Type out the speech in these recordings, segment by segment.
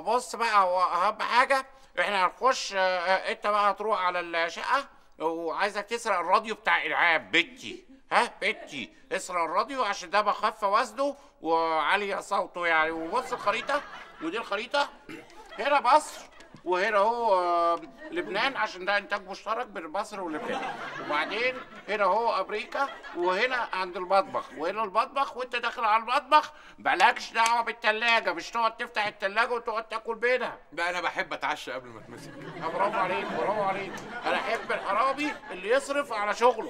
بص بقى هو اهم حاجه احنا هنخش آه، آه، انت بقى هتروح على الشقه وعايزك تسرق الراديو بتاع العاب بنتي ها بنتي اسرق الراديو عشان ده بخف وزنه وعالي صوته يعني وبص الخريطه ودي الخريطه هنا مصر وهنا هو آه، لبنان عشان ده انتاج مشترك بين مصر ولبنان وبعدين هنا هو امريكا وهنا عند المطبخ وهنا المطبخ وانت داخل على المطبخ مالكش دعوه بالتلاجه مش تقعد تفتح التلاجه وتقعد تاكل منها لا انا بحب اتعشى قبل ما اتمسك آه، برافو عليك برافو عليك انا احب الحرامي اللي يصرف على شغله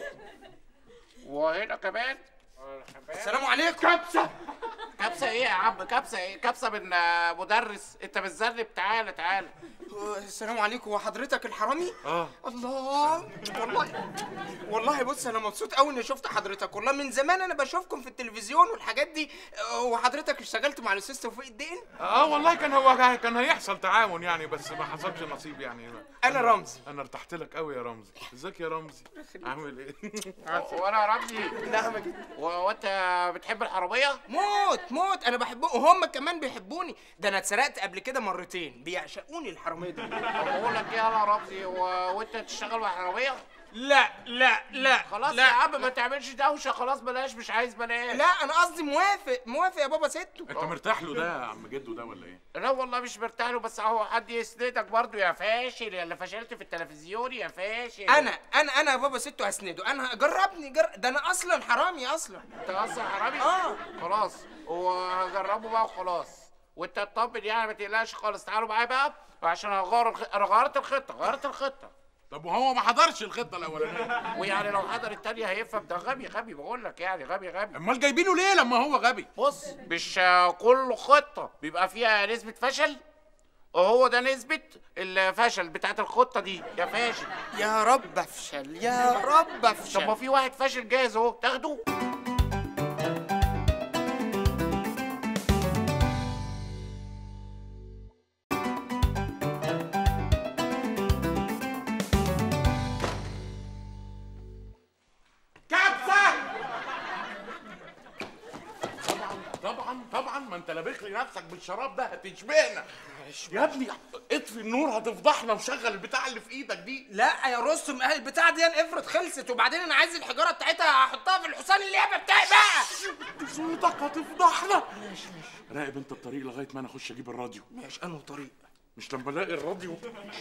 وهنا كمان السلام عليكم كبسه كبسه ايه يا عم كبسه ايه كبسه من آه، مدرس انت بتذنب تعالى تعالى السلام عليكم وحضرتك الحرامي اه الله والله والله بص انا مبسوط قوي اني شفت حضرتك والله من زمان انا بشوفكم في التلفزيون والحاجات دي آه، وحضرتك اشتغلت مع الاستاذ توفيق الدين اه والله كان هو كان هيحصل تعاون يعني بس ما حصلش نصيب يعني انا رمزي انا ارتحت لك قوي يا رمزي ازيك يا رمزي عامل ايه وانا رمزي نعمة جدا و- وانت بتحب الحراميه موت موت انا بحبهم وهم كمان بيحبوني ده انا اتسرقت قبل كده مرتين بيعشقوني الحراميه دول بقول لك ايه يا رمزي و... وانت تشتغل مع حراميه لا لا لا خلاص لا يا عم ما تعملش دوشه خلاص بلاش مش عايز بلاش لا انا قصدي موافق موافق يا بابا ستو انت مرتاح له ده يا عم جدو ده ولا ايه لا والله مش مرتاح له بس اهو حد يسندك برضه يا فاشل يا اللي فشلت في التلفزيون يا فاشل انا انا انا يا بابا ستو هسنده انا جربني جر... ده انا اصلا حرامي اصلا انت اصلا حرامي آه. خلاص وهجربه بقى وخلاص وانت اطمن يعني ما تقلقش خالص تعالوا معايا بقى عشان هغير الخ... انا غيرت الخطه غيرت الخطه طب وهو ما حضرش الخطه الاولانيه ويعني لو حضر التانية هيفهم ده غبي غبي بقول لك يعني غبي غبي امال جايبينه ليه لما هو غبي بص مش آه، كل خطة بيبقى فيها نسبة فشل وهو ده نسبة الفشل بتاعت الخطة دي يا فاشل يا رب افشل يا رب طب افشل ما في واحد فاشل جاهز اهو تاخده كبسه طبعا طبعا ما انت لابخ لي نفسك بالشراب ده هتشبهنا يا ابني اطفي النور هتفضحنا وشغل البتاع اللي في ايدك دي لا يا رستم اهل البتاع دي افرض خلصت وبعدين انا عايز الحجاره بتاعتها احطها في الحصان اللعبه بتاعي بقى صوتك هتفضحنا راقب انت الطريق لغايه ما انا اخش اجيب الراديو ماشي انه طريق مش لما الاقي الراديو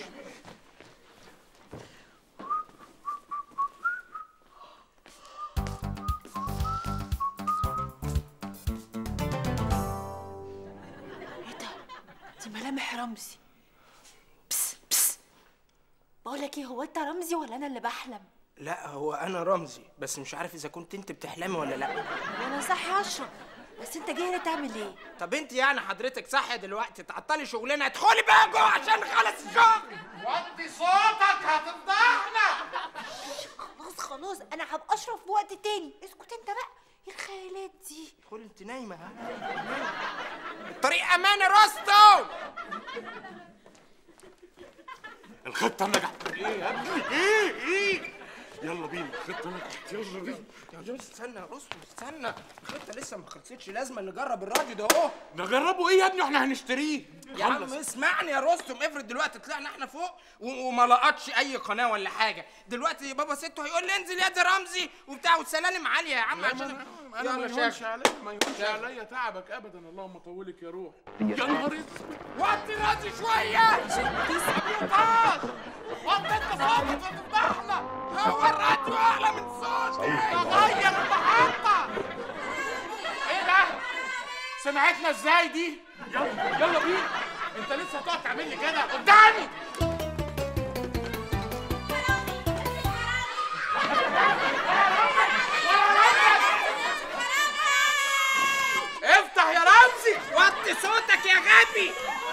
ايه ده؟ دي ملامح رمزي بس بس بقول لك ايه هو انت رمزي ولا انا اللي بحلم؟ لا هو انا رمزي بس مش عارف اذا كنت انت بتحلمي ولا لا وانا صاحي اشرب بس انت جاي هنا تعمل ايه؟ طب انت يعني حضرتك صح دلوقتي تعطلي شغلنا ادخلي بقى جوه عشان نخلص الشغل وطي صوتك هتفضحنا خلاص خلاص انا هبقى اشرب في وقت تاني اسكت انت بقى ايه الخيالات دي؟ ادخلي انت نايمه ها الطريق امان يا رستم الخطه نجحت ايه يا ابني ايه ايه يلا بينا الخطه نجحت يلا بينا يا جوز استنى يا رستم استنى الخطه لسه ما خلصتش لازم نجرب الراديو ده اهو نجربه ايه يا ابني احنا هنشتريه يا عم اسمعني يا رستم افرض دلوقتي طلعنا احنا فوق و- وما لقطش اي قناه ولا حاجه دلوقتي بابا ستو هيقول لي انزل يا دي رمزي وبتاع والسلالم عاليه يا عم لا، عشان ما انا ما يلا يهونش شغل. عليا ما يهونش عليا تعبك ابدا اللهم طولك يا روح يا نهار اسود وطي راسي شويه سبيوتاج وطي انت صوتك هتفضحنا هو الراديو اعلى من صوتي غير المحطة ايه ده؟ سمعتنا ازاي دي؟ يلا يلا بينا انت لسه هتقعد تعمل لي كده قدامي افتح يا رمزي وطي صوتك يا غبي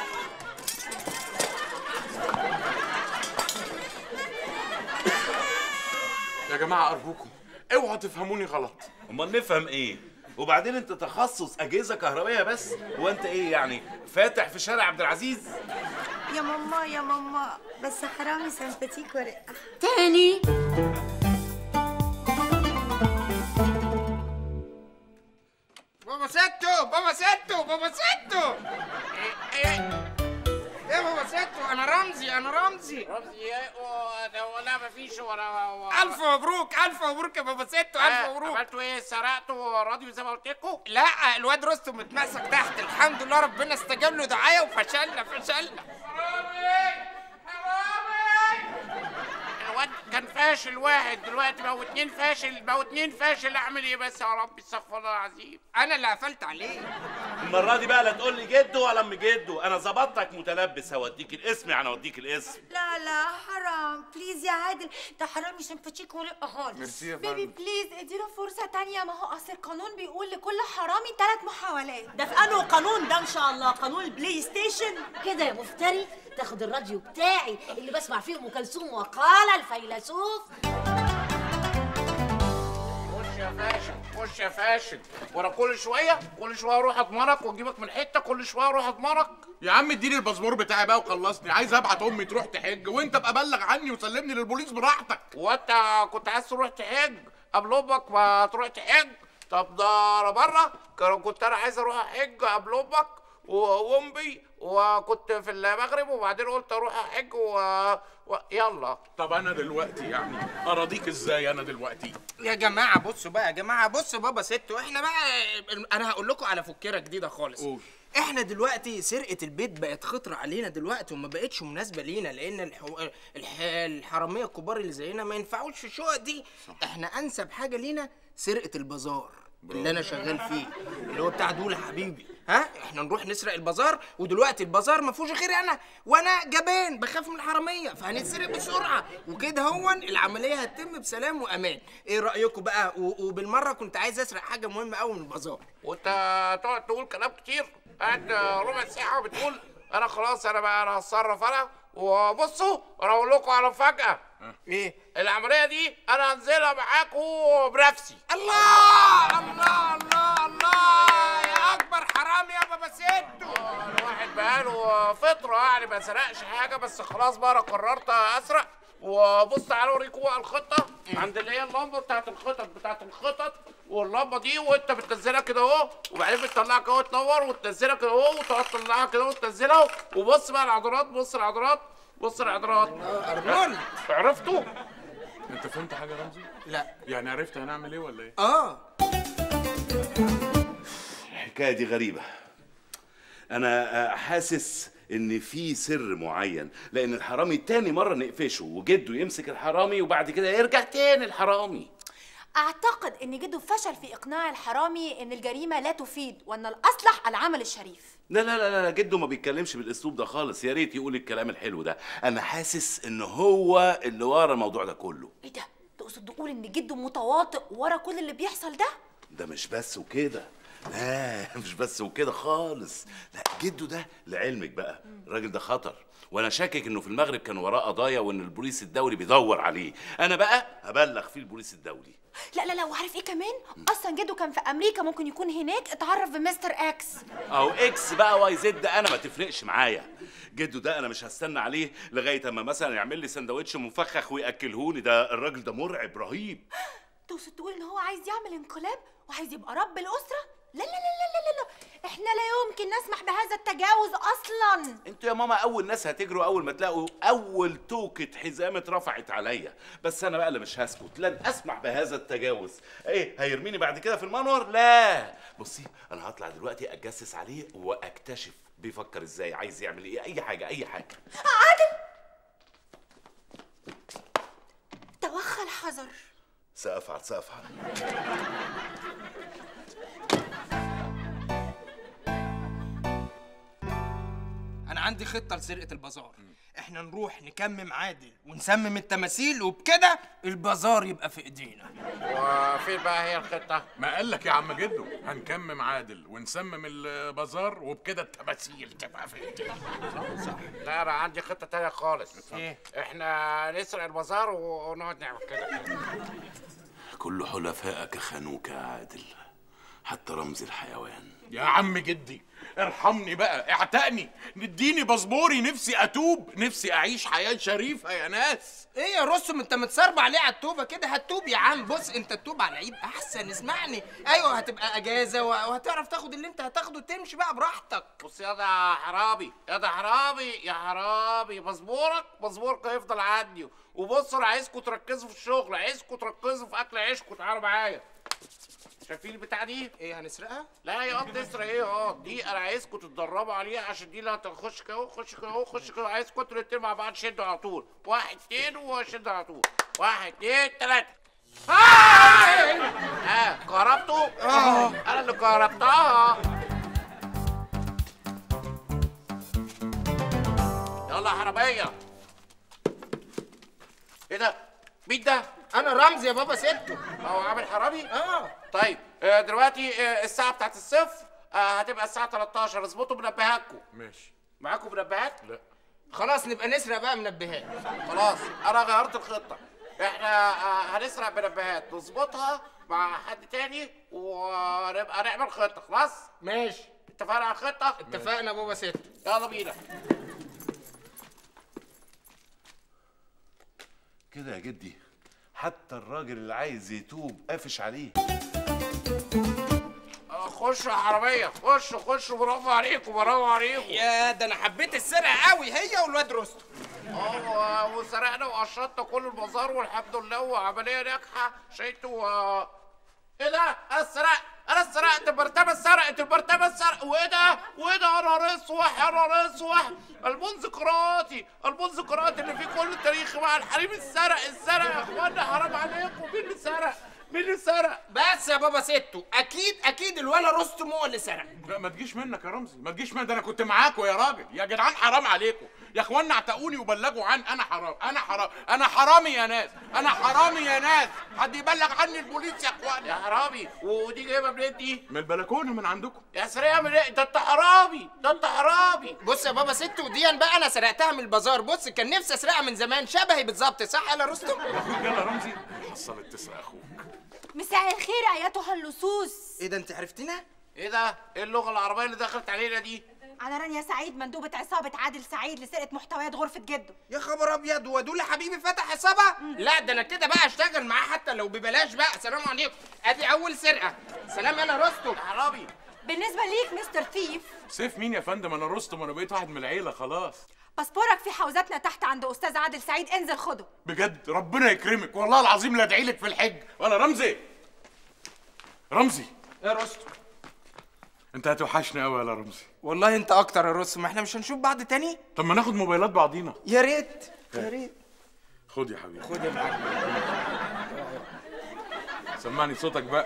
يا جماعه ارجوكم اوعوا تفهموني غلط امال نفهم ايه وبعدين انت تخصص اجهزه كهربائيه بس هو انت ايه يعني فاتح في شارع عبد العزيز يا ماما يا ماما بس حرامي سمباتيك ورقة تاني بابا ستو بابا ستو بابا ستو ايه انا رمزي انا رمزي رمزي ايه و- ولا مفيش ولا الف مبروك الف مبروك يا بابا ستو الف مبروك عملتوا ايه سرقتوا راديو زي ما قلت لكم لا الواد رستم متمسك تحت الحمد لله ربنا استجاب له دعايه وفشلنا فشلنا الواد كان فاشل واحد دلوقتي بقوا اتنين فاشل بقوا اتنين فاشل اعمل ايه بس يا رب استغفر الله العظيم انا اللي قفلت عليه المره دي بقى لا تقول لي جدو ولا ام جدو انا ظبطتك متلبس هوديك الاسم يعني اوديك الاسم لا لا حرام بليز يا عادل ده حرام مش سمباتيك ورقه خالص ميرسي يا بيبي فندم بليز اديله فرصة تانية ما هو أصل القانون بيقول لكل حرامي ثلاث محاولات ده في انه قانون ده ان شاء الله قانون البلاي ستيشن كده يا مفتري تاخد الراديو بتاعي اللي بسمع فيه ام كلثوم وقال الفيلسوف خش يا فاشل خش يا فاشل وانا كل شويه كل شويه اروح اضمنك واجيبك من حته كل شويه اروح اضمنك يا عم اديني الباسبور بتاعي بقى وخلصني عايز ابعت امي تروح تحج وانت ابقى بلغ عني وسلمني للبوليس براحتك وانت كنت عايز تروح تحج قبل امك ما تروح تحج طب ده انا بره كان- كنت انا عايز اروح احج قبل امك و- وامي وكنت في المغرب وبعدين قلت اروح احج و... و... يلا طب انا دلوقتي يعني اراضيك ازاي انا دلوقتي يا جماعه بصوا بقى يا جماعه بصوا بابا ستو احنا بقى انا هقول لكم على فكره جديده خالص قول. احنا دلوقتي سرقه البيت بقت خطره علينا دلوقتي وما بقتش مناسبه لينا لان الحو... الح... الحراميه الكبار اللي زينا ما ينفعوش في الشقق دي احنا انسب حاجه لينا سرقه البازار اللي انا شغال فيه اللي هو بتاع دول حبيبي ها احنا نروح نسرق البازار ودلوقتي البازار ما فيهوش غيري انا وانا جبان بخاف من الحراميه فهنتسرق بسرعه وكده هو العمليه هتتم بسلام وامان ايه رايكم بقى و... وبالمره كنت عايز اسرق حاجه مهمه قوي من البازار وانت تقعد تقول كلام كتير قاعد ربع ساعه وبتقول انا خلاص انا بقى انا هتصرف انا وبصوا انا اقول لكم على مفاجاه ايه العمليه دي انا هنزلها معاكم بنفسي الله الله الله الله يا اكبر حرام يا بابا ستو الواحد بقاله فترة يعني ما سرقش حاجة بس خلاص بقى أنا قررت أسرق وبص تعالوا أوريكم بقى الخطة عند اللي هي اللمبة بتاعت الخطط بتاعت الخطط واللمبة دي وأنت بتنزلها كده أهو وبعدين بتطلعها كده وتنور وتنزلها كده أهو وتقعد تطلعها كده وتنزلها وبص بقى العضلات بص العضلات بص العضلات ارنولد عرفتوا؟ انت فهمت حاجه يا رمزي لا يعني عرفت هنعمل ايه ولا ايه اه الحكايه دي غريبه انا آه، حاسس ان في سر معين لان الحرامي تاني مره نقفشه وجده يمسك الحرامي وبعد كده يرجع تاني الحرامي أعتقد إن جده فشل في إقناع الحرامي إن الجريمة لا تفيد وأن الأصلح العمل الشريف لا لا لا لا جده ما بيتكلمش بالاسلوب ده خالص يا ريت يقول الكلام الحلو ده انا حاسس ان هو اللي ورا الموضوع ده كله إيه ده؟ تقصد تقول إن جده متواطئ ورا كل اللي بيحصل ده؟ ده مش بس وكده لا مش بس وكده خالص لا جده ده لعلمك بقى الراجل ده خطر وانا شاكك انه في المغرب كان وراه قضايا وان البوليس الدولي بيدور عليه انا بقى هبلغ فيه البوليس الدولي لا لا لا وعارف إيه كمان؟ أصلا جده كان في أمريكا ممكن يكون هناك اتعرف بمستر إكس او اكس بقى واي زد انا ما تفرقش معايا جده ده انا مش هستنى عليه لغايه اما مثلا يعمل لي سندوتش مفخخ وياكلهوني ده الراجل ده مرعب رهيب تقصد تقول إن هو عايز يعمل انقلاب وعايز يبقى رب الأسرة؟ لا لا لا لا لا لا إحنا لا يمكن نسمح بهذا التجاوز أصلا انتوا يا ماما اول ناس هتجروا اول ما تلاقوا اول توكة حزام اترفعت عليا بس انا بقى اللي مش هسكت لن اسمح بهذا التجاوز ايه هيرميني بعد كده في المنور لا بصي انا هطلع دلوقتي اتجسس عليه واكتشف بيفكر ازاي عايز يعمل ايه اي حاجه اي حاجه توخى الحذر سافعل سافعل انا عندي خطه لسرقه البازار احنا نروح نكمم عادل ونسمم التماثيل وبكده البازار يبقى في ايدينا وفين بقى هي الخطة؟ ما قال لك يا عم جدو هنكمم عادل ونسمم البازار وبكده التماثيل تبقى في ايدينا لا أنا عندي خطة تانية خالص ايه إحنا نسرق البازار ونقعد نعمل كده كل حلفائك خانوك يا عادل حتى رمز الحيوان يا عم جدي ارحمني بقى اعتقني نديني باسبوري نفسي اتوب نفسي اعيش حياه شريفه يا ناس ايه يا رستم انت متصربع ليه على التوبه كده هتتوب يا عم بص انت تتوب على العيد احسن اسمعني ايوه هتبقى اجازه وه- وهتعرف تاخد اللي انت هتاخده تمشي بقى براحتك بص يا ده يا حرامي يا ده حرامي يا حرامي مزبورك مزبورك هيفضل عندي وبصوا انا عايزكم تركزوا في الشغل عايزكم تركزوا في اكل عيشكم تعالوا معايا شايفين البتاع دي؟ ايه هنسرقها؟ لا يا قط تسرق ايه اه دي انا عايزكم تتدربوا عليها عشان دي لا تخش كده خش كده خش كده عايزكم انتوا الاتنين مع بعض شدوا على طول واحد اتنين وشدوا على طول واحد اتنين تلاته ها كهربته؟ اه انا اللي كهربتها يلا يا حرامية ايه ده؟ مين ده؟ انا رمزي يا بابا سته هو عامل حرامي؟ اه طيب آه، دلوقتي آه، الساعة بتاعت الصفر آه، هتبقى الساعة 13 اظبطوا منبهاتكم ماشي معاكم منبهات؟ لا خلاص نبقى نسرق بقى منبهات خلاص انا غيرت الخطة احنا آه، هنسرق منبهات نظبطها مع حد تاني ونبقى نعمل خطة خلاص؟ ماشي اتفقنا على الخطة؟ اتفقنا يا بابا سته يلا بينا كده يا جدي حتى الراجل اللي عايز يتوب قافش عليه آه، خشوا يا حرامية خشوا خشوا برافو عليكم برافو عليكم يا ده انا حبيت السرقه قوي هي والواد رستم اه وسرقنا وقشطنا كل البازار والحمد لله وعمليه ناجحه شايتوا آه، ايه ده؟ انا سرقت انا سرقت المرتبه اتسرقت المرتبه اتسرقت وايه ده؟ وايه ده يا نهار اسوح يا نهار اسوح المنذكراتي المنذكرات اللي فيه كل التاريخ مع الحريم اتسرق اتسرق يا اخوانا حرام عليكم مين اللي سرق؟ مين اللي سرق؟ بس يا بابا ستو اكيد اكيد الولا رستم هو اللي سرق لا ما تجيش منك يا رمزي ما تجيش من ده انا كنت معاكم يا راجل يا جدعان حرام عليكم يا اخوانا اعتقوني وبلغوا عن انا حرام انا حرام انا حرامي يا ناس انا حرامي يا ناس حد يبلغ عني البوليس يا يا اخوانا حرامي ودي جايبه منين دي؟ من البلكونه من عندكم يا سرقه من ايه؟ ده انت حرامي ده انت حرامي بص يا بابا ستو دي بقى انا سرقتها من البازار بص كان نفسي اسرقها من زمان شبهي بالظبط صح يا رستم اخوك يلا رمزي حصلت تسرق اخوك مساء الخير ايتها اللصوص ايه ده انت عرفتنا ايه ده؟ ايه اللغه العربيه اللي دخلت علينا دي؟ انا رانيا سعيد مندوبة عصابة عادل سعيد لسرقة محتويات غرفة جده يا خبر ابيض ودول يا حبيبي فتح حسابها لا ده انا كده بقى اشتغل معاه حتى لو ببلاش بقى سلام عليكم ادي اول سرقه سلام انا رستم يا حرامي بالنسبة ليك مستر ثيف سيف مين يا فندم انا رستم انا بقيت واحد من العيله خلاص باسبورك في حوزتنا تحت عند استاذ عادل سعيد انزل خده بجد ربنا يكرمك والله العظيم لا ادعي لك في الحج ولا رمزي رمزي يا رستم انت هتوحشني قوي يا رمزي والله انت اكتر يا رستم احنا مش هنشوف بعض تاني طب ما ناخد موبايلات بعضينا يا ريت يا ريت خد يا حبيبي خد يا معلم سمعني صوتك بقى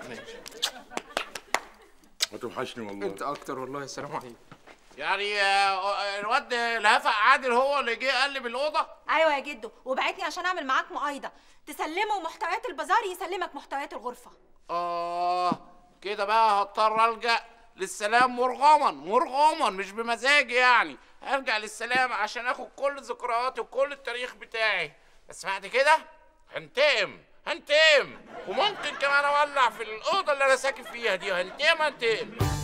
هتوحشني والله انت اكتر والله سلام عليكم يعني آه، الواد الهفق عادل هو اللي جه قلب الاوضه ايوه يا جدو وبعتني عشان اعمل معاك مقايضة تسلمه محتويات البازار يسلمك محتويات الغرفة اه كده بقى هضطر الجا للسلام مرغما مرغما مش بمزاجي يعني هرجع للسلام عشان اخد كل ذكرياتي وكل التاريخ بتاعي بس بعد كده هنتقم هنتقم وممكن كمان اولع في الاوضه اللي انا ساكن فيها دي هنتقم هنتقم